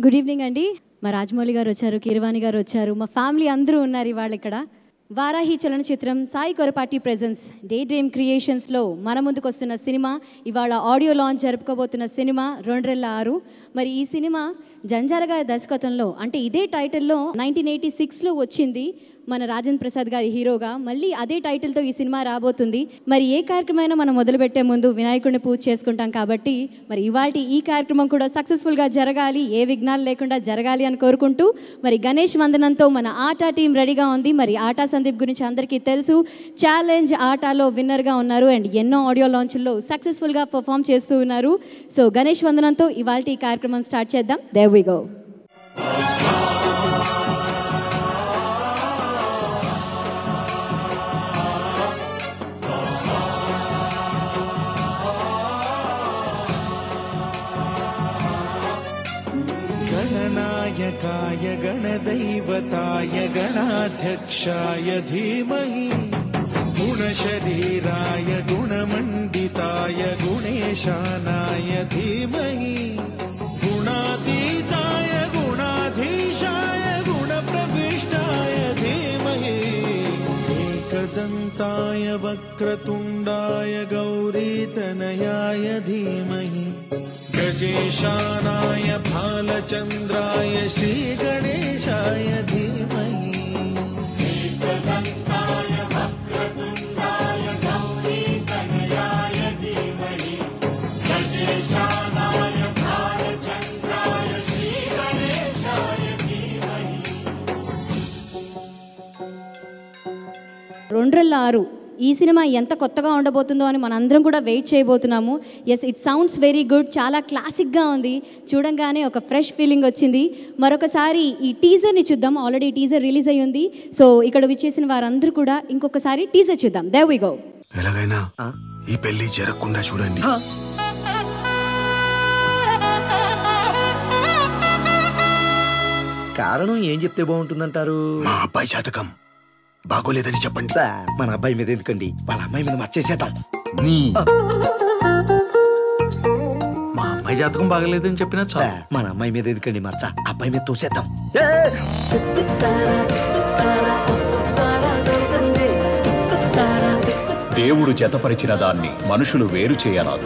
Good evening అండి మా రాజమౌళి గారు వచ్చారు కీరవాణి గారు వచ్చారు మా ఫ్యామిలీ అందరూ ఉన్నారు ఇవాళ ఇక్కడ Varahi చలనచిత్రం Sai Korapati presents day dream క్రియేషన్స్లో మన ముందుకు వస్తున్న సినిమా ఇవాళ ఆడియో లాంచ్ జరుపుకోబోతున్న సినిమా రెండ్రెళ్ళ ఆరు మరి ఈ సినిమా జంజాల గారి దర్శకత్వంలో అంటే ఇదే టైటిల్లో నైన్టీన్ ఎయిటీ సిక్స్లో వచ్చింది మన రాజేంద్ర ప్రసాద్ గారి హీరోగా మళ్ళీ అదే టైటిల్తో ఈ సినిమా రాబోతుంది మరి ఏ కార్యక్రమైనా మనం మొదలుపెట్టే ముందు వినాయకుడిని పూజ చేసుకుంటాం కాబట్టి మరి ఇవాళ ఈ కార్యక్రమం కూడా సక్సెస్ఫుల్గా జరగాలి ఏ విఘ్నాలు లేకుండా జరగాలి అని కోరుకుంటూ మరి గణేష్ వందనంతో మన ఆటా టీం రెడీగా ఉంది మరి ఆటా సందీప్ గురించి అందరికీ తెలుసు ఛాలెంజ్ ఆటాలో విన్నర్గా ఉన్నారు అండ్ ఎన్నో ఆడియో లాంచ్ల్లో సక్సెస్ఫుల్గా పర్ఫామ్ చేస్తూ ఉన్నారు సో గణేష్ వందనంతో ఇవాళ ఈ కార్యక్రమం స్టార్ట్ చేద్దాం దేవ్ వి గో गणनायकाय गणदैवताय गणाध्यक्षाय धीमहि गुणशरीराय गुणमण्डिताय गुणेशानाय धीमहि गुणातीताय गुणाधीशाय गुणप्रविष्टाय धीमहि एकदन्ताय वक्रतुण्डाय गौरीतनयाय धीमहि गजेशानाय भालचन्द्राय श्रीगणेशाय धीमहि రెండ్రెళ్ళ ఆరు ఈ సినిమా ఎంత కొత్తగా ఉండబోతుందో అని మనందరం కూడా వెయిట్ చేయబోతున్నాము yes it sounds very good చాలా క్లాసిక్గా ఉంది చూడంగానే ఒక ఫ్రెష్ ఫీలింగ్ వచ్చింది మరొకసారి ఈ టీజర్ని చూద్దాం ఆల్రెడీ టీజర్ రిలీజ్ అయ్యి ఉంది సో ఇక్కడ విచ్చేసిన వారందరూ కూడా ఇంకొకసారి టీజర్ చూద్దాం దేవ్ వి గో ఎలాగైనా ఈ పెళ్లి జరగకుండా చూడండి కారణం ఏం చెప్తే బాగుంటుందంటారు మా అబ్బాయి జాతకం బాగోలేదని చెప్పండి సా, మన అబ్బాయి మీద ఎందుకండి వాళ్ళ అమ్మాయి మీద మర్చేసేద్దాం నీ మా అమ్మాయి జాతకం బాగలేదని చెప్పినా సా, చాలు మన అమ్మాయి మీద ఎందుకండి మర్చ అబ్బాయి మీద తోసేద్దాం దేవుడు జతపరిచిన దాన్ని మనుషులు వేరు చేయరాదు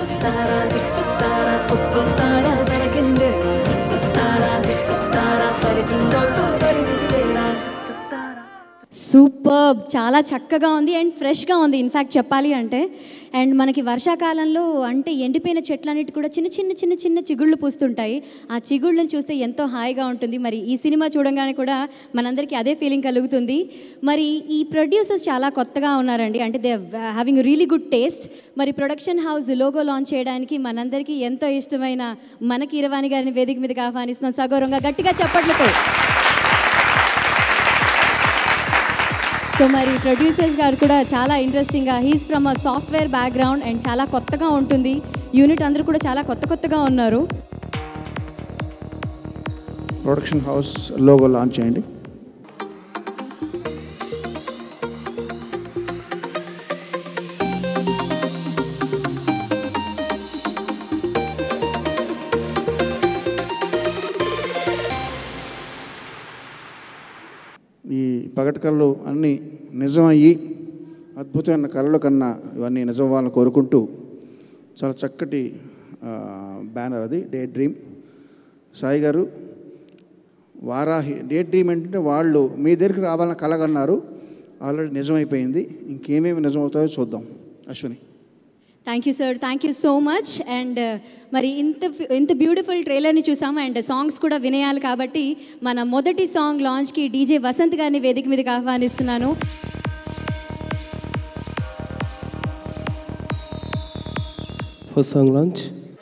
సూపర్ చాలా చక్కగా ఉంది అండ్ ఫ్రెష్గా ఉంది ఇన్ఫ్యాక్ట్ చెప్పాలి అంటే అండ్ మనకి వర్షాకాలంలో అంటే ఎండిపోయిన చెట్లన్నిటి కూడా చిన్న చిన్న చిన్న చిన్న చిగుళ్ళు పూస్తుంటాయి ఆ చిగుళ్ళని చూస్తే ఎంతో హాయిగా ఉంటుంది మరి ఈ సినిమా చూడంగానే కూడా మనందరికీ అదే ఫీలింగ్ కలుగుతుంది మరి ఈ ప్రొడ్యూసర్స్ చాలా కొత్తగా ఉన్నారండి అంటే they having really good taste మరి ప్రొడక్షన్ హౌస్ లోగో లాంచ్ చేయడానికి మనందరికీ ఎంతో ఇష్టమైన మన కీరవాణి గారిని వేదిక మీదకి ఆహ్వానిస్తున్నాం సగౌరవంగా గట్టిగా చప్పట్లతో సో మరి ప్రొడ్యూసర్స్ గారు కూడా చాలా ఇంట్రెస్టింగ్గా he's from a software background and చాలా కొత్తగా ఉంటుంది యూనిట్ అందరూ కూడా చాలా కొత్త కొత్తగా ఉన్నారు ప్రొడక్షన్ హౌస్ లోగో లాంచ్ చేయండి ఈ పగటి కళ్ళు అన్నీ నిజమయ్యి అద్భుతమైన కళల కన్నా ఇవన్నీ నిజం అవ్వాలని కోరుకుంటూ చాలా చక్కటి ఆ, బ్యానర్ అది డే డ్రీమ్ సాయి గారు వారాహి డే డ్రీమ్ ఏంటంటే వాళ్ళు మీ దగ్గరికి రావాలని కలగన్నారు ఆల్రెడీ నిజమైపోయింది ఇంకేమేమి నిజమవుతాయో చూద్దాం Ashwini thank you sir thank you so much and మరి ఇంత ఇంత బ్యూటిఫుల్ ట్రైలర్ని చూసాము అండ్ సాంగ్స్ కూడా వినేయాలి కాబట్టి మన మొదటి సాంగ్ లాంచ్కి డీజే వసంత్ గారిని వేదిక మీదకి ఆహ్వానిస్తున్నాను ఫస్ట్ సాంగ్ లాంచ్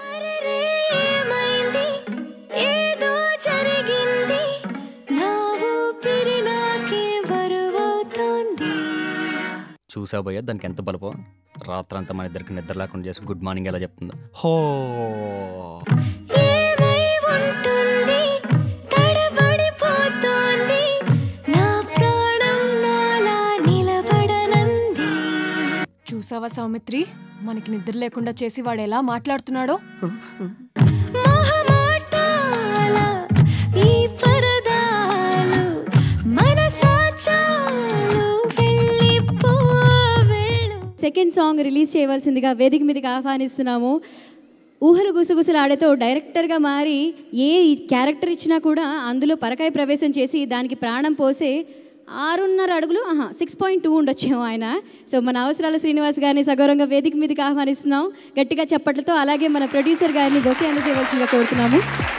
ఏమైంది ఏదో జరిగింది నా ఊపిరి నాకే బరువవుతోంది చూసా భయ్య దానికి ఎంత బలపో రాత్రంతా మన ఇద్దరికి నిద్ర లేకుండా చేసి గుడ్ మార్నింగ్ ఎలా చెప్తుందో హో ఏమై ఉంటుంది తడబడిపోతోంది నా ప్రాణం నాలా నిలబడనంది చూసావా సౌమిత్రి మనకి నిద్ర లేకుండా చేసి వాడు ఎలా మాట్లాడుతున్నాడో మొహమాటాల సెకండ్ సాంగ్ రిలీజ్ చేయవలసిందిగా వేదిక మీదకి ఆహ్వానిస్తున్నాము ఊహలు గుసగుసలాడేతో డైరెక్టర్గా మారి ఏ క్యారెక్టర్ ఇచ్చినా కూడా అందులో పరకాయ ప్రవేశం చేసి దానికి ప్రాణం పోసే ఆరున్నర అడుగులు ఆహా సిక్స్ పాయింట్ టూ ఉండొచ్చేమో ఆయన సో మన అవసరాల శ్రీనివాస్ గారిని సగౌరవంగా వేదిక మీదకి ఆహ్వానిస్తున్నాం గట్టిగా చప్పట్లతో అలాగే మన ప్రొడ్యూసర్ గారిని బొకే అందజేయవలసిందిగా కోరుతున్నాము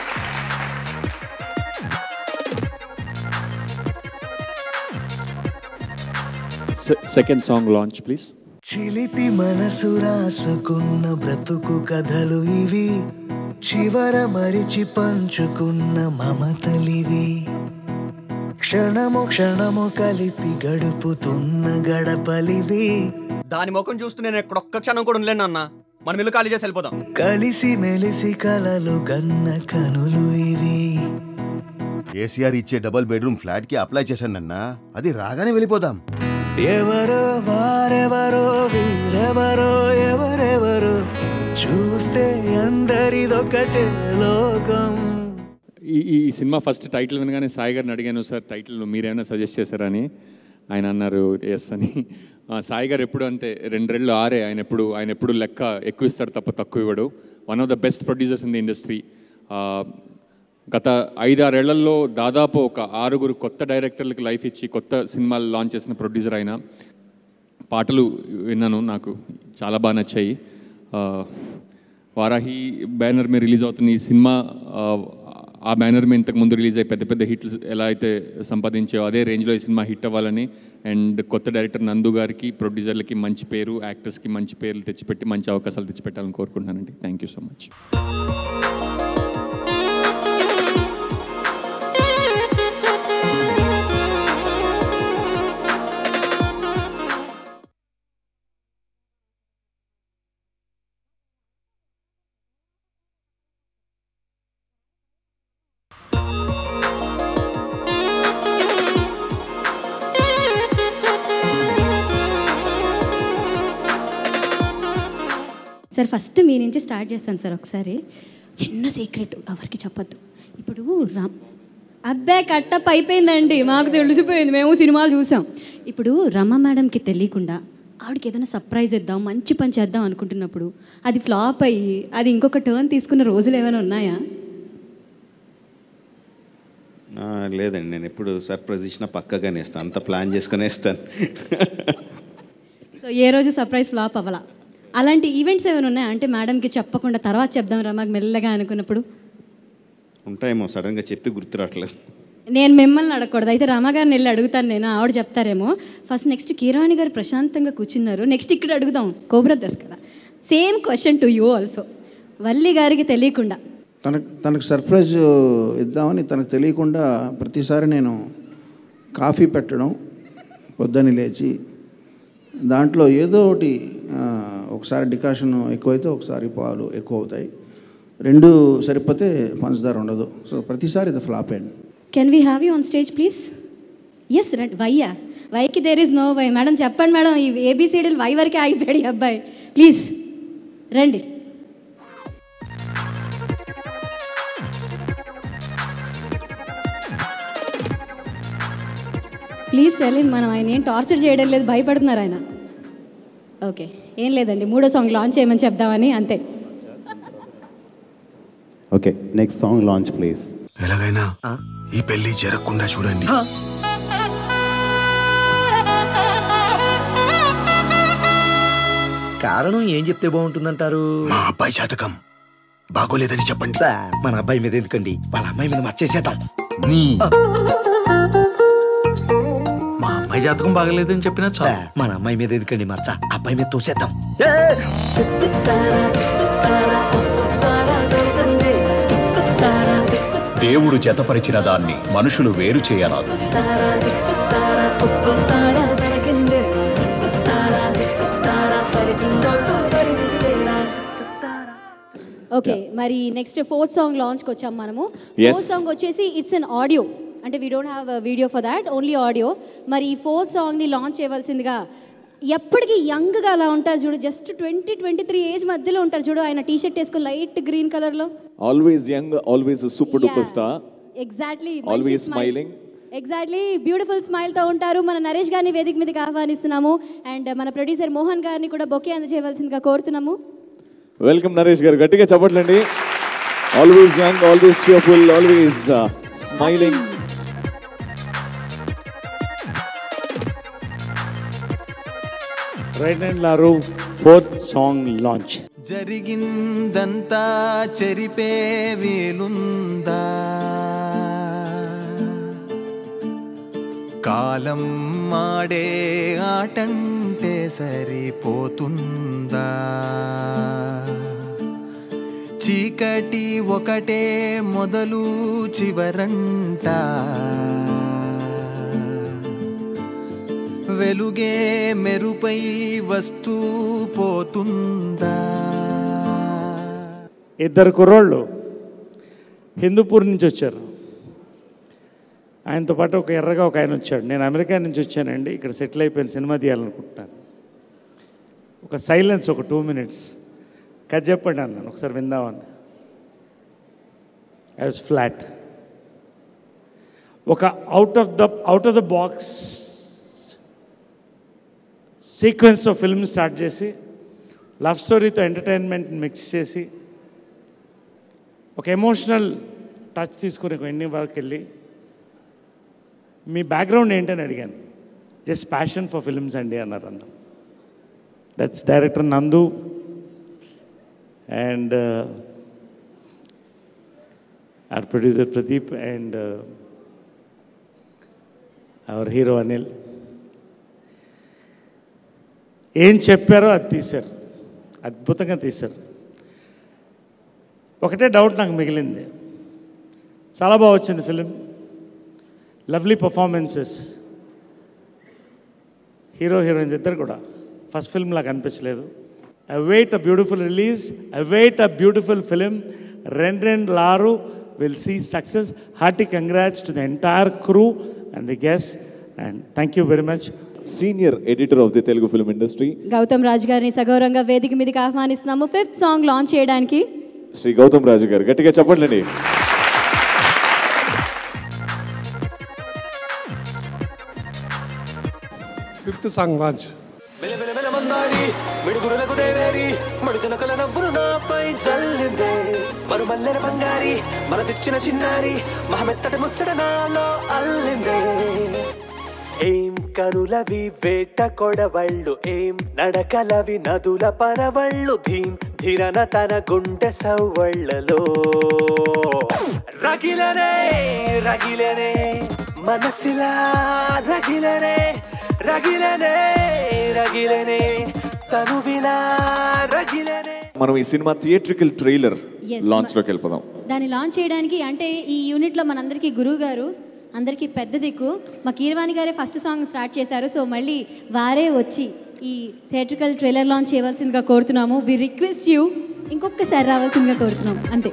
సెకండ్ సాంగ్ లాంచ్ ప్లీజ్ చిలిపి మనసు రాసుకున్న బ్రతుకు కథలు ఇవి చివర మరిచి పంచుకున్న మమతలివి క్షణము క్షణము కలిపి గడుపుతున్న గడపలివి దాని ముఖం చూస్తూ నేను ఎక్కడొక్క క్షణం కూడా ఉండలేను అన్న మనం ఇల్లు ఖాళీ చేసి వెళ్ళిపోదాం కలిసి మెలిసి కలలు గన్న కనులు ఇవి కేసీఆర్ ఇచ్చే డబుల్ బెడ్రూమ్ ఫ్లాట్ కి అప్లై చేశానన్నా అది రాగానే వెళ్ళిపోదాం ఎవరో వారెవరో వీరెవరో ఎవరెవరో చూస్తే అందరిదొకటే లోకం ఈ ఈ సినిమా ఫస్ట్ టైటిల్ వినగానే సాయి గారిని అడిగాను సార్ టైటిల్ మీరేమైనా సజెస్ట్ చేశారని ఆయన అన్నారు ఎస్ అని ఆ, సాయి గారు ఎప్పుడు అంతే రెండు రెళ్ళు ఆరే ఆయన ఎప్పుడు ఆయన ఎప్పుడు లెక్క ఎక్కువ ఇస్తాడు తప్ప తక్కువ ఇవ్వడు one of the best producers in the industry గత ఐదారేళ్లలో దాదాపు ఒక ఆరుగురు కొత్త డైరెక్టర్లకు లైఫ్ ఇచ్చి కొత్త సినిమాలు లాంచ్ చేసిన ప్రొడ్యూసర్ ఆయన పాటలు విన్నాను నాకు చాలా బాగా నచ్చాయి ఆ, వారాహి బ్యానర్ మీద రిలీజ్ అవుతున్న ఈ సినిమా ఆ, ఆ బ్యానర్ మీద ఇంతకు ముందు రిలీజ్ అయ్యి పెద్ద పెద్ద హిట్లు ఎలా అయితే సంపాదించాయో అదే రేంజ్లో ఈ సినిమా హిట్ అవ్వాలని అండ్ కొత్త డైరెక్టర్ నందు గారికి ప్రొడ్యూసర్లకి మంచి పేరు యాక్టర్స్కి మంచి పేర్లు తెచ్చిపెట్టి మంచి అవకాశాలు తెచ్చిపెట్టాలని కోరుకుంటున్నానండి thank you so much sir first మీ నుంచి స్టార్ట్ చేస్తాను సార్ ఒకసారి చిన్న సీక్రెట్ ఎవరికి చెప్పొద్దు ఇప్పుడు రామ్ అబ్బాయి కట్టప్ అయిపోయిందండి మాకు తెలిసిపోయింది మేము సినిమాలు చూసాం ఇప్పుడు రమ మేడంకి తెలియకుండా ఆవిడకి ఏదైనా సర్ప్రైజ్ ఇద్దాం మంచి పని చేద్దాం అనుకుంటున్నప్పుడు అది ఫ్లాప్ అయ్యి అది ఇంకొక టర్న్ తీసుకున్న రోజులు ఏమైనా ఉన్నాయా ఆ, లేదండి నేను ఎప్పుడు సర్ప్రైజ్ ఇచ్చినా పక్కగానే ఇస్తాను అంత ప్లాన్ చేసుకునే ఇస్తాను సో ఏ రోజు సర్ప్రైజ్ ఫ్లాప్ అవ్వాలా అలాంటి ఈవెంట్స్ ఏమైనా ఉన్నాయా అంటే మేడంకి చెప్పకుండా తర్వాత చెప్దాం రా మాకు మెల్లగా అనుకున్నప్పుడు ఉంటాయేమో సడన్గా చెప్పి గుర్తు రావట్లేదు నేను మిమ్మల్ని అడగకూడదు అయితే రామగారిని వెళ్ళి అడుగుతాను నేను ఆవిడ చెప్తారేమో ఫస్ట్ నెక్స్ట్ కిరాణి గారు ప్రశాంతంగా కూర్చున్నారు నెక్స్ట్ ఇక్కడ అడుగుదాం కోబ్రదర్స్ కదా same question to you also Valli గారికి తెలియకుండా తనకు తనకు సర్ప్రైజ్ ఇద్దామని తనకు తెలియకుండా ప్రతిసారి నేను కాఫీ పెట్టడం పొద్దున్న లేచి దాంట్లో ఏదో ఒకటి ఆ, ఒకసారి డికాషన్ ఎక్కువైతే ఒకసారి పాలు ఎక్కువ అవుతాయి రెండు సరిపోతే పంచదార ఉండదు సో ప్రతిసారి ఇది ఫ్లాప్ అండి can we have you on stage please yes రండి వైయా వైకి there is no Y madam చెప్పండి మేడం ఈ ఏబిసిడీలు వై వరకే ఆగిపోయాడు ఈ అబ్బాయి ప్లీజ్ రండి ప్లీజ్ టెల్ మనం ఆయన ఏం టార్చర్ చేయడం లేదు భయపడుతున్నారు ఆయన ఓకే ఏం లేదండి మూడో సాంగ్ లాంచ్ చేయమని చెప్దామని అంతే okay next song launch please ఎలాగైనా ఈ పెళ్లి జరగకుండా చూడండి కారణం ఏం చెప్తే బాగుంటుందంటారు మా అబ్బాయి జాతకం బాగోలేదని చెప్పండి మన అబ్బాయి మీద ఎందుకండి వాళ్ళ అమ్మాయి మీద మర్చేసేద్దాం నీ మా అమ్మాయి జాతకం బాగలేదని చెప్పినా చాలు మన అమ్మాయి మీద ఎందుకండి మచ్చ అబ్బాయి మీద తోసేద్దాం దేవుడు జతపరిచిన దాన్ని మనుషులు వేరు చేయరాదు ఓకే మరి నెక్స్ట్ ఫోర్త్ సాంగ్ లాంచ్కి వచ్చాం మనము Yes. ఫోర్త్ సాంగ్ వచ్చేసి ఇట్స్ అన్ ఆడియో అంటే we don't have video for that only audio మరి ఈ ఫోర్త్ సాంగ్ని లాంచ్ చేయవలసిందిగా ఎప్పటికీ యంగ్గా అలా ఉంటారు చూడు just twenty twenty three age మధ్యలో ఉంటారు చూడు ఆయన టీ షర్ట్ వేసుకుని లైట్ గ్రీన్ కలర్లో always young, always a super duper Yeah. star, exactly always smiling. Exactly beautiful స్మైల్తో ఉంటారు మన నరేష్ గారిని వేదిక మీదకి ఆహ్వానిస్తున్నాము అండ్ మన ప్రొడ్యూసర్ మోహన్ గారిని కూడా బొకే అందజేయవలసిందిగా కోరుతున్నాము వెల్కమ్ నరేష్ గారు గట్టిగా చెప్పట్లండి always young always cheerful always smiling right and లారు ఫోర్త్ సాంగ్ లాంచ్ జరిగిందంతా చెరిపే వీలుందా కాలం మాడే ఆటంటే సరిపోతుందా చీకటి ఒకటే మొదలు చివరంట వెలుగే మెరుపై వస్తూ పోతుందా ఇద్దరు కుర్రోళ్ళు హిందూపూర్ నుంచి వచ్చారు ఆయనతో పాటు ఒక ఎర్రగా ఒక ఆయన వచ్చాడు నేను అమెరికా నుంచి వచ్చానండి ఇక్కడ సెటిల్ అయిపోయిన సినిమా తీయాలనుకుంటున్నాను ఒక సైలెన్స్ ఒక టూ మినిట్స్ కథ చెప్పండి అన్నాను ఒకసారి విందామని ఐ వాజ్ ఫ్లాట్ ఒక out of the out of the box సీక్వెన్స్తో ఫిల్మ్ స్టార్ట్ చేసి లవ్ స్టోరీతో ఎంటర్టైన్మెంట్ మిక్స్ చేసి ఒక ఎమోషనల్ టచ్ తీసుకుని ఒక ఎండింగ్ వరకు వెళ్ళి మీ బ్యాక్గ్రౌండ్ ఏంటని అడిగాను జస్ట్ ప్యాషన్ ఫర్ ఫిల్మ్స్ అండి అన్నారు అందరు that's director Nandu and our producer Pradeep and uh, our hero Anil. ఏం చెప్పారో అది తీశారు అద్భుతంగా తీశారు ఒకటే డౌట్ నాకు మిగిలింది చాలా బాగా వచ్చింది film lovely performances hero heroines ఇద్దరు కూడా ఫస్ట్ ఫిల్మ్ లాగా అనిపించలేదు I wait a beautiful release I wait a beautiful film రెన్ రెన్ లారు will see success hearty congrats to the entire crew and the guests and thank you very much senior editor of the Telugu film industry Gautam Raj గారిని సగౌరవంగా వేదిక మీదకి ఆహ్వానిస్తున్నాము fifth song launch చేయడానికి శ్రీ గౌతమ్ రాజు గారు గట్టిగా చెప్పట్లండి ఫిఫ్త్ సాంగ్ లాంచ్ మిడుగురులకు దేవేరి మడుగునకల నవ్వును నాపై జల్లిందే మరుమల్లెన బంగారి మనసిచ్చిన చిన్నారి మహమెత్తటి ముచ్చట నాలో అల్లిందే ఏం కనులవి వేట కొడవళ్ళు ఏం నడకలవి నదుల పరవళ్ళు ధీం ధిరన తన గుండె సవ్వళ్ళలో రగిలనే రగిలనే మనసిలా రగిలనే రగిలనే రగిలనే తనువిలా రగిలనే మనం ఈ cinema theatrical trailer Yes, launch లోకి వెళ్ళిపోదాం దాన్ని లాంచ్ చేయడానికి అంటే ఈ యూనిట్లో మనందరికీ గురువు గారు అందరికీ పెద్ద దిక్కు మా కీరవాణి గారే ఫస్ట్ సాంగ్ స్టార్ట్ చేశారు సో మళ్ళీ వారే వచ్చి ఈ థియేట్రికల్ ట్రైలర్ లాంచ్ చేయవలసిందిగా కోరుతున్నాము వి రిక్వెస్ట్ యూ ఇంకొకసారి రావాల్సిందిగా కోరుతున్నాం అంతే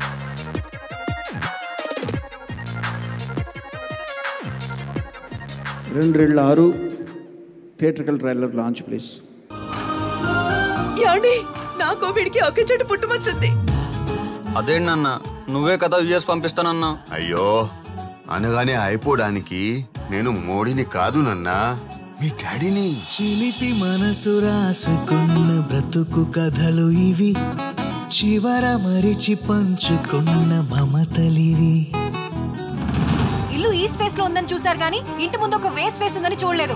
రెండు రెండు ఆరు థియేట్రికల్ ట్రైలర్ లాంచ్ ప్లీజ్ ఏమండి నాకు వీడికి ఒకే చోట పుట్టుమొచ్చింది అదేంటన్న నువ్వే కదా యుఎస్ పంపిస్తానన్నా అయ్యో అనగానే అయిపోవడానికి నేను మోడీని కాదు నన్నా మీ డాడీని చిలిపి మనసు రాసుకున్న బ్రతుకు కథలు ఇవి చివర మరిచి పంచుకున్న మమతలివి ఇల్లు ఈస్ట్ ఫేస్ లో ఉందని చూసారు కానీ ఇంటి ముందు ఒక వేస్ట్ ఫేస్ ఉందని చూడలేదు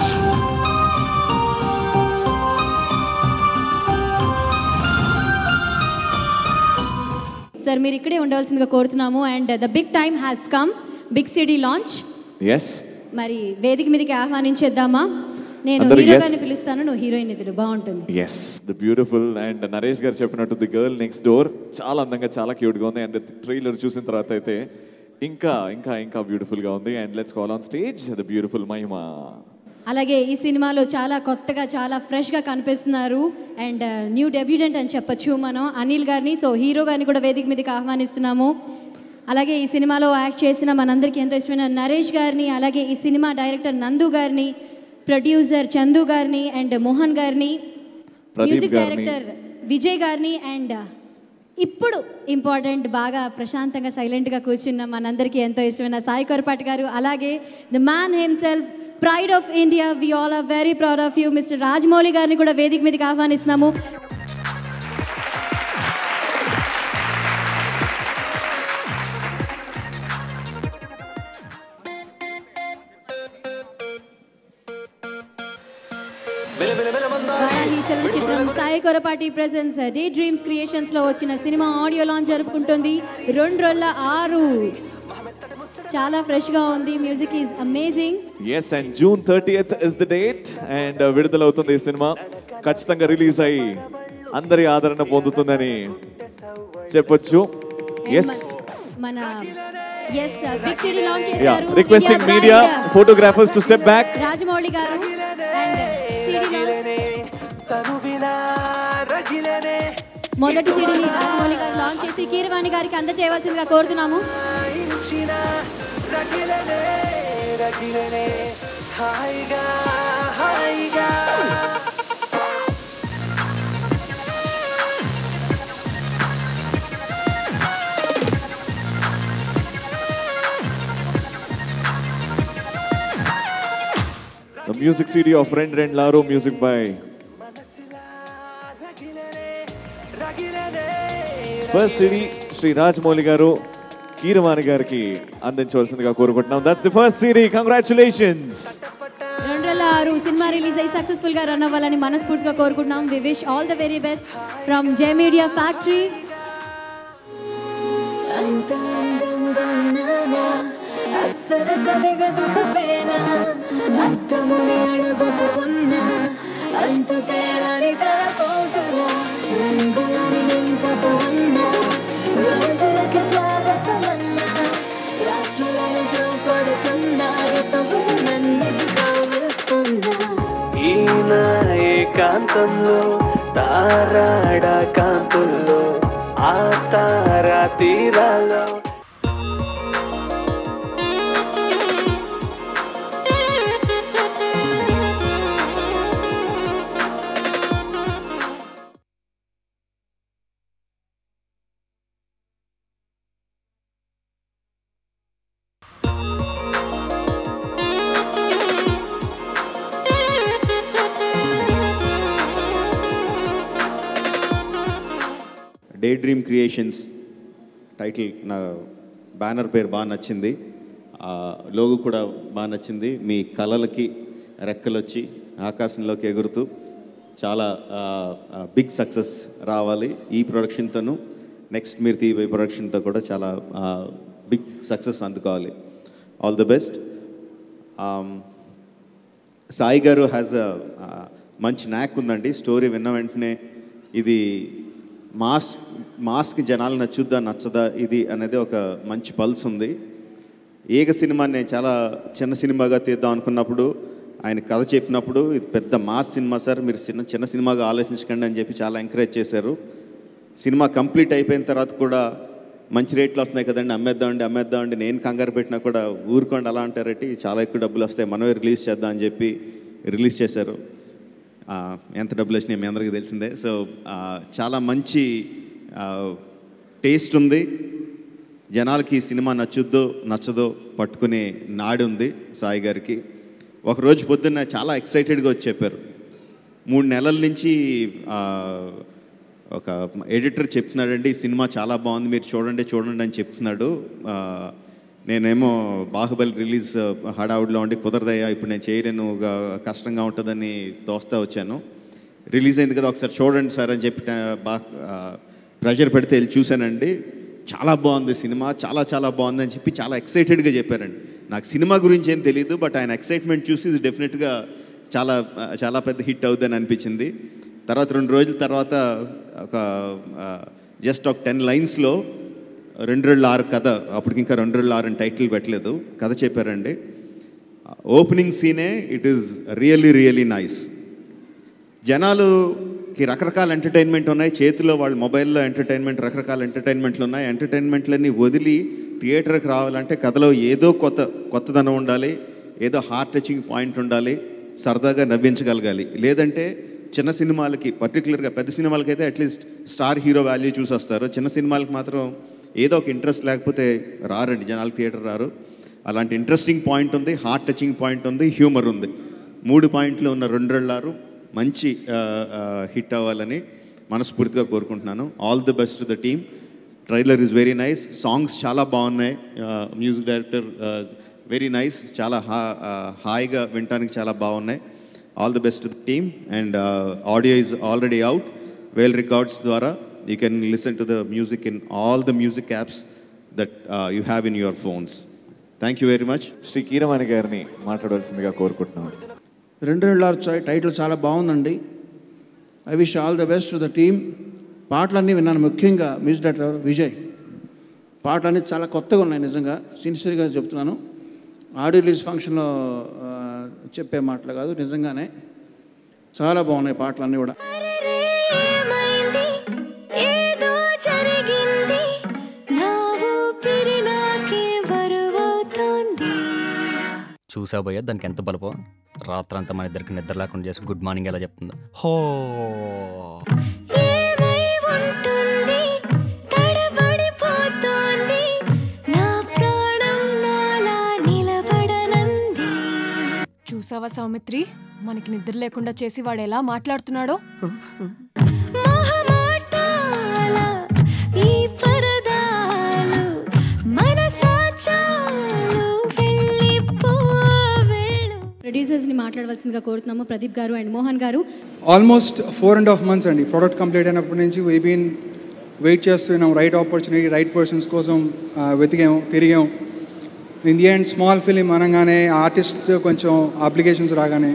సార్ మీరు ఇక్కడే ఉండవలసిందిగా కోరుతున్నాము and the big time has come big city launch yes మరి వేదిక మీదకి ఆహ్వానించేద్దామా నేను అందరూ హీరో yes. గారిని పిలుస్తాను నువ్వు హీరోయిన్ పిలు బాగుంటుంది yes the beautiful and Naresh గారు చెప్పినట్టు ది గర్ల్ నెక్స్ట్ డోర్ చాలా అందంగా చాలా క్యూట్గా ఉంది అండ్ ట్రైలర్ చూసిన తర్వాత అయితే ఇంకా ఇంకా ఇంకా బ్యూటిఫుల్గా ఉంది and let's call on stage the beautiful Mahima అలాగే ఈ సినిమాలో చాలా కొత్తగా చాలా ఫ్రెష్గా కనిపిస్తున్నారు అండ్ న్యూ డెబ్యూడెంట్ అని చెప్పొచ్చు మనం అనిల్ గారిని సో హీరో గారిని కూడా వేదిక మీదకి ఆహ్వానిస్తున్నాము అలాగే ఈ సినిమాలో యాక్ట్ చేసిన మనందరికీ ఎంతో ఇష్టమైన నరేష్ గారిని అలాగే ఈ సినిమా డైరెక్టర్ నందు గారిని ప్రొడ్యూసర్ చందు గారిని అండ్ మోహన్ గారిని ప్రదీప్ మ్యూజిక్ గారిని. డైరెక్టర్ విజయ్ గారిని అండ్ ఇప్పుడు ఇంపార్టెంట్ బాగా ప్రశాంతంగా సైలెంట్గా కూర్చున్న మనందరికీ ఎంతో ఇష్టమైన సాయి కొరపాటి గారు అలాగే the man himself pride of India we all are very proud of you mister Rajamouli గారిని కూడా వేదిక మీదకి ఆహ్వానిస్తున్నాము Varahi చలనచిత్రం Sai Korapati presents day dreams creations లో వచ్చిన సినిమా ఆడియో లాంచ్ జరుపుకుంటుంది రెండు రోజుల ఆరు చాలా ఫ్రెష్ గా ఉంది music is amazing yes and June thirtieth is the date and విడుదలవుతుంది ఈ సినిమా ఖచ్చితంగా రిలీజ్ అయ్యి అందరి ఆదరణ పొందుతుందని చెప్పొచ్చు ఎస్ మన ఎస్ బిగ్ సిటీ లాంచ్ యా చేశారు requesting India media brand photographers to step back Rajamouli గారు అండ్ సిడి లాంచ్ మొదటి సిడీని రాజమౌళి గారు లాంచ్ చేసి కీరవాణి గారికి అందజేయవలసిందిగా కోరుతున్నాము రగిలనే రగిలనే హాయిగా హాయిగా The music CD of Ren Ren Laro, music by first CD Shri Rajamouli గారు కీరవాణి గారికి అందించవలసిందిగా కోరుకుంటున్నాం that's the first CD congratulations రెండు వేల ఆరు సినిమా రిలీజ్ అయ్యి సక్సెస్ఫుల్ గా రన్ అవ్వాలని మనస్ఫూర్తిగా కోరుకుంటున్నాం we wish all the very best from J media factory అంత అందంగా ఉన్నానా అప్సర సరిగదుడుపేనా అర్థముని అడుగుతున్నా అంతుకేరని తలపోటురా రంగులని నింపుతూ ఉన్నా రోజులకి స్వాగతమన్నా రాత్రులను చూపడుతున్నా ఋతువు నన్ను కావలుస్తున్నా ఈయన ఏకాంతంలో తారాడ కాంతుల్లో ఆ తారా తీరాలో డే డ్రీమ్ క్రియేషన్స్ టైటిల్ నా బ్యానర్ పేరు బాగా నచ్చింది ఆ లోగో కూడా బాగా నచ్చింది మీ కళలకి రెక్కలు వచ్చి ఆకాశంలోకి ఎగురుతూ చాలా బిగ్ సక్సెస్ రావాలి ఈ ప్రొడక్షన్తోను నెక్స్ట్ మీరు తీయబోయే ప్రొడక్షన్తో కూడా చాలా బిగ్ సక్సెస్ అందుకోవాలి ఆల్ ది బెస్ట్ సాయి గారు హ్యాజ్ అ మంచి న్యాక్ ఉందండి స్టోరీ విన్న వెంటనే ఇది మాస్ మాస్క్ జనాలు నచ్చుద్దా నచ్చదా ఇది అనేది ఒక మంచి పల్స్ ఉంది ఏక సినిమా నేను చాలా చిన్న సినిమాగా తీద్దాం అనుకున్నప్పుడు ఆయన కథ చెప్పినప్పుడు ఇది పెద్ద మాస్ సినిమా సార్ మీరు చిన్న చిన్న సినిమాగా ఆలోచించకండి అని చెప్పి చాలా ఎంకరేజ్ చేశారు సినిమా కంప్లీట్ అయిపోయిన తర్వాత కూడా మంచి రేట్లు వస్తున్నాయి కదండి అమ్మేద్దామండి అమ్మేద్దామండి నేను కంగారు పెట్టినా కూడా ఊరుకోండి అలా అంటారటి చాలా ఎక్కువ డబ్బులు వస్తాయి మనమే రిలీజ్ చేద్దాం అని చెప్పి రిలీజ్ చేశారు ఆ, ఎంత డబ్బులు వచ్చినాయి మీ అందరికీ తెలిసిందే సో ఆ, చాలా మంచి టేస్ట్ ఉంది జనాలకి ఈ సినిమా నచ్చుద్దో నచ్చదో పట్టుకునే నాడు ఉంది సాయి గారికి ఒకరోజు పొద్దున్న చాలా ఎక్సైటెడ్గా వచ్చి చెప్పారు మూడు నెలల నుంచి ఆ, ఒక ఎడిటర్ చెప్తున్నాడండి ఈ సినిమా చాలా బాగుంది మీరు చూడండి చూడండి అని చెప్తున్నాడు ఆ, నేనేమో బాహుబలి రిలీజ్ హడావుడిలో ఉండి కుదరదయ్యా ఇప్పుడు నేను చేయలేను ఒక కష్టంగా ఉంటుందని తోస్తా వచ్చాను రిలీజ్ అయింది కదా ఒకసారి చూడండి సార్ అని చెప్పి బాగా ప్రెషర్ పెడితే వెళ్ళి చూశానండి చాలా బాగుంది సినిమా చాలా చాలా బాగుంది అని చెప్పి చాలా ఎక్సైటెడ్గా చెప్పారండి నాకు సినిమా గురించి ఏం తెలియదు బట్ ఆయన ఎక్సైట్మెంట్ చూసి ఇది డెఫినెట్గా చాలా చాలా పెద్ద హిట్ అవుతుందని అనిపించింది తర్వాత రెండు రోజుల తర్వాత ఒక జస్ట్ ఒక టెన్ లైన్స్లో రెండు రెండు ఆరు కథ అప్పటికి ఇంకా రెండు రెండు ఆరు అని టైటిల్ పెట్టలేదు కథ చెప్పారండి ఓపెనింగ్ సీనే it is really really nice జనాలుకి రకరకాల ఎంటర్టైన్మెంట్ ఉన్నాయి చేతిలో వాళ్ళ మొబైల్లో ఎంటర్టైన్మెంట్ రకరకాల ఎంటర్టైన్మెంట్లు ఉన్నాయి ఎంటర్టైన్మెంట్లన్నీ వదిలి థియేటర్కి రావాలంటే కథలో ఏదో కొత్త కొత్తదనం ఉండాలి ఏదో హార్ట్ టచింగ్ పాయింట్ ఉండాలి సరదాగా నవ్వించగలగాలి లేదంటే చిన్న సినిమాలకి పర్టికులర్గా పెద్ద సినిమాలకి అయితే అట్లీస్ట్ స్టార్ హీరో వాల్యూ చూసి వస్తారు చిన్న సినిమాలకి మాత్రం ఏదో ఒక ఇంట్రెస్ట్ లేకపోతే రారండి జనాలు థియేటర్ రారు అలాంటి ఇంట్రెస్టింగ్ పాయింట్ ఉంది హార్ట్ టచింగ్ పాయింట్ ఉంది హ్యూమర్ ఉంది మూడు పాయింట్లు ఉన్న రెండేళ్ళారు మంచి హిట్ అవ్వాలని మనస్ఫూర్తిగా కోరుకుంటున్నాను all the best the team trailer is very nice songs చాలా బాగున్నాయి మ్యూజిక్ డైరెక్టర్ వెరీ నైస్ చాలా హా హాయిగా వినటానికి చాలా బాగున్నాయి all the best team and audio is already out whale records ద్వారా you can listen to the music in all the music apps that you have in your phones thank you very much Shri Keeravani గారిని మాట్లాడవలసిందిగా కోరుకుంటున్నాం రెండు రెండు title చాలా బాగుందండి I wish all the best to the team పాటలన్నీ విన్నాను ముఖ్యంగా మ్యూజిక్ డైరెక్టర్ విజయ్ పాటలన్నీ చాలా కొత్తగా ఉన్నాయి నిజంగా సిన్సియర్గా చెప్తున్నాను ఆడియో రిలీజ్ ఫంక్షన్లో ఆ, చెప్పే మాటలు కాదు నిజంగానే చాలా బాగున్నాయి పాటలన్నీ కూడా ఏదో జరిగింది నా ఊపిరి నాకే బరువవుతోంది చూసా భయ్య దానికి ఎంత బలపో రాత్రంతా మన ఇద్దరికి నిద్ర లేకుండా చేసి గుడ్ మార్నింగ్ ఎలా చెప్తుందో హో ఏమై ఉంటుంది తడబడిపోతోంది నా ప్రాణం నాలా నిలబడనంది చూసావా సౌమిత్రి మనకి నిద్ర లేకుండా చేసి వాడు ఎలా మాట్లాడుతున్నాడో మొహమాటాల ఈ పరదాలు మనసాచాలు వెళ్ళిపో వెళ్ళు ప్రొడ్యూసర్స్ని మాట్లాడవలసిందిగా కోరుతున్నాము ప్రదీప్ గారు అండ్ మోహన్ గారు almost four and half months అండి ప్రోడక్ట్ కంప్లీట్ అయినప్పటి నుంచి వీ బీన్ వెయిట్ చేస్తున్నాం రైట్ ఆపర్చునిటీ రైట్ పర్సన్స్ కోసం ఆ, వెతికాం తిరిగాం in the end small film అనగానే ఆర్టిస్ట్ కొంచెం అప్లికేషన్స్ రాగానే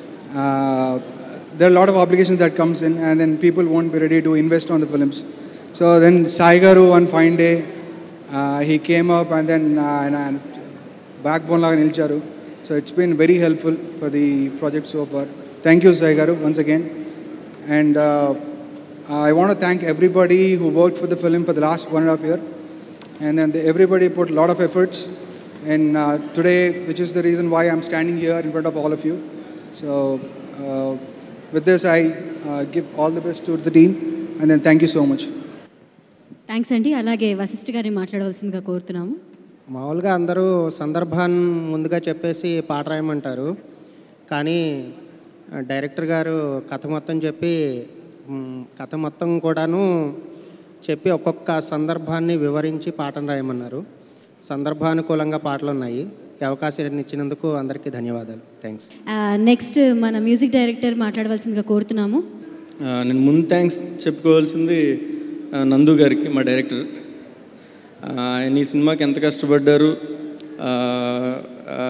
there lot of applications that comes in and then people won't be ready to invest on the films so then Sai గారు one fine day he came up and then ఆయన backbone లాగా నిలిచారు so it's been very helpful for the project so far thank you Sai గారు once again and I want to thank everybody who worked for the film for the last one and a half year. And then the, everybody put a lot of efforts. And uh, today, which is the reason why I'm standing here in front of all of you. So, uh, with this, I uh, give all the best to the team. And then thank you so much. Thanks అండి అలాగే వశిష్ఠ గారిని మాట్లాడవలసిందిగా కోరుతున్నాము మామూలుగా అందరూ సందర్భాన్ని ముందుగా చెప్పేసి పాట రాయమంటారు కానీ ఆ, డైరెక్టర్ గారు కథ మొత్తం చెప్పి మ్, కథ మొత్తం కూడాను చెప్పి ఒక్కొక్క సందర్భాన్ని వివరించి పాటను రాయమన్నారు సందర్భానుకూలంగా పాటలు ఉన్నాయి ఈ అవకాశాన్ని ఇచ్చినందుకు అందరికీ ధన్యవాదాలు థ్యాంక్స్ నెక్స్ట్ మన మ్యూజిక్ డైరెక్టర్ మాట్లాడవలసిందిగా కోరుతున్నాము ఆ, నేను ముందు థ్యాంక్స్ చెప్పుకోవాల్సింది ఆ, నందు గారికి మా డైరెక్టర్ ఆ, ఆయన ఈ సినిమాకి ఎంత కష్టపడ్డారు ఆ, ఆ,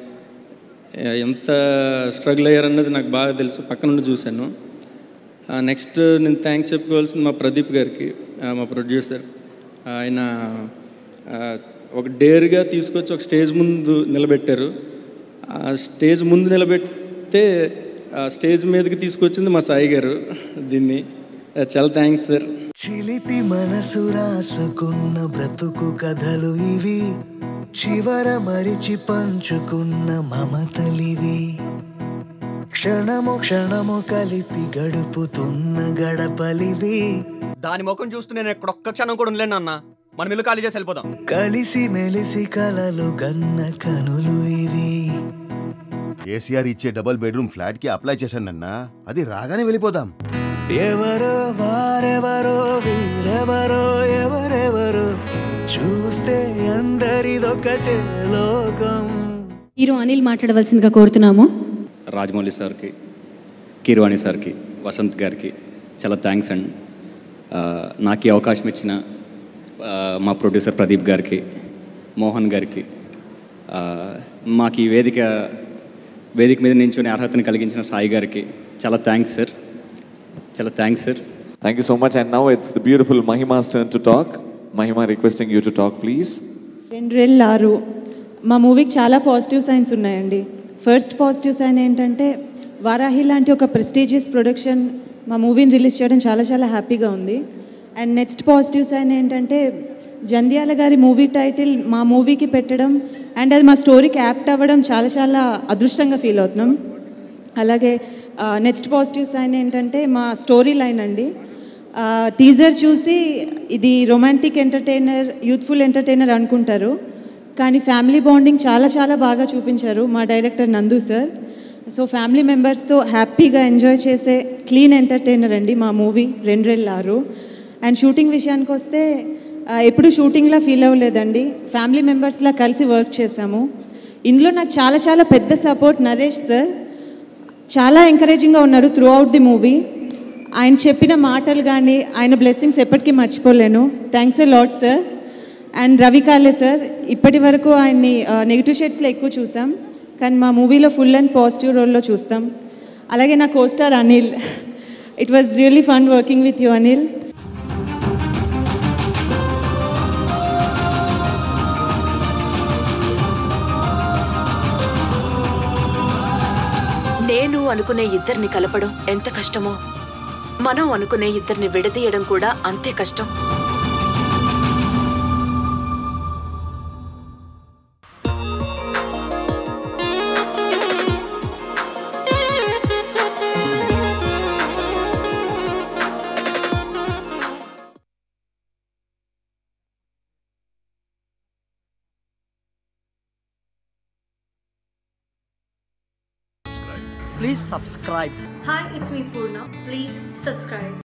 ఎంత స్ట్రగుల్ అయ్యారన్నది నాకు బాగా తెలుసు పక్క నుండి చూశాను నెక్స్ట్ నేను థ్యాంక్స్ చెప్పుకోవాల్సింది మా ప్రదీప్ గారికి ఆ, మా ప్రొడ్యూసర్ ఆయన ఆ, ఒక డేర్గా తీసుకొచ్చి ఒక స్టేజ్ ముందు నిలబెట్టారు ఆ స్టేజ్ ముందు నిలబెడితే ఆ స్టేజ్ మీదకి తీసుకొచ్చింది మా సాయి గారు దీన్ని ఆ, చాలా థ్యాంక్స్ సార్ చిలిపి మనసు రాసుకున్న బ్రతుకు కథలు ఇవి చివర మరిచి పంచుకున్న మమతలివి క్షణము క్షణము కలిపి గడుపుతున్న గడపలివి దాని ముఖం చూస్తూ నేను ఇక్కడ ఒక్క క్షణం కూడా ఉండలేను అన్న మనం ఇల్లు ఖాళీ చేసి వెళ్ళిపోదాం కలిసి మెలిసి కలలు గన్న కనులు ఇవి కేసీఆర్ ఇచ్చే డబుల్ బెడ్రూమ్ ఫ్లాట్ కి అప్లై చేశానన్నా అది రాగానే వెళ్ళిపోదాం ఎవరో వారెవరో వీరెవరో ఎవరెవరో చూస్తే అందరిదొకటే లోకం హీరో అనిల్ మాట్లాడవలసిందిగా కోరుతున్నాము రాజమౌళి సార్కి కీరవాణి సార్కి వసంత్ గారికి చాలా థ్యాంక్స్ అండి ఆ, నాకు ఈ అవకాశం ఇచ్చిన ఆ, మా ప్రొడ్యూసర్ ప్రదీప్ గారికి మోహన్ గారికి ఆ, మాకు ఈ వేదిక వేదిక మీద నించుని అర్హతను కలిగించిన సాయి గారికి చాలా థ్యాంక్స్ సార్ చాలా thanks sir Thank you so much. And now it's the beautiful Mahima's turn to talk. Mahima requesting you to talk, please. రెండ్రెళ్ళు ఆరు మా మూవీకి చాలా పాజిటివ్ సైన్స్ ఉన్నాయండి ఫస్ట్ పాజిటివ్ సైన్ ఏంటంటే వారాహి లాంటి ఒక ప్రెస్టీజియస్ ప్రొడక్షన్ మా మూవీని రిలీజ్ చేయడం చాలా చాలా హ్యాపీగా ఉంది అండ్ నెక్స్ట్ పాజిటివ్ సైన్ ఏంటంటే జంధ్యాల గారి మూవీ టైటిల్ మా మూవీకి పెట్టడం అండ్ అది మా స్టోరీకి యాప్ట్ అవ్వడం చాలా చాలా అదృష్టంగా ఫీల్ అవుతున్నాం అలాగే నెక్స్ట్ పాజిటివ్ సైన్ ఏంటంటే మా స్టోరీ లైన్ అండి టీజర్ చూసి ఇది రొమాంటిక్ ఎంటర్టైనర్ యూత్ఫుల్ ఎంటర్టైనర్ అనుకుంటారు కానీ ఫ్యామిలీ బాండింగ్ చాలా చాలా బాగా చూపించారు మా డైరెక్టర్ నందు సార్ సో ఫ్యామిలీ మెంబర్స్తో హ్యాపీగా ఎంజాయ్ చేసే క్లీన్ ఎంటర్టైనర్ అండి మా మూవీ రెండ్రెళ్ళారు అండ్ షూటింగ్ విషయానికి వస్తే ఆ, ఎప్పుడు షూటింగ్లా ఫీల్ అవ్వలేదండి ఫ్యామిలీ మెంబర్స్లా కలిసి వర్క్ చేశాము ఇందులో నాకు చాలా చాలా పెద్ద సపోర్ట్ నరేష్ సార్ చాలా ఎంకరేజింగ్గా ఉన్నారు త్రూ అవుట్ ది మూవీ ఆయన చెప్పిన మాటలు కానీ ఆయన బ్లెస్సింగ్స్ ఎప్పటికీ మర్చిపోలేను thanks a lot sir and Ravi Kale sir ఇప్పటి వరకు ఆయన్ని నెగిటివ్ షేడ్స్లో ఎక్కువ చూసాం కానీ మా మూవీలో ఫుల్ అండ్ పాజిటివ్ రోల్లో చూస్తాం అలాగే నా costar Anil it was really fun working with you Anil నేను అనుకునే ఇద్దరిని కలపడం ఎంత కష్టమో మనం అనుకునే ఇద్దరిని విడదీయడం కూడా అంతే కష్టం Please subscribe. Hi, it's me Purna. Please subscribe.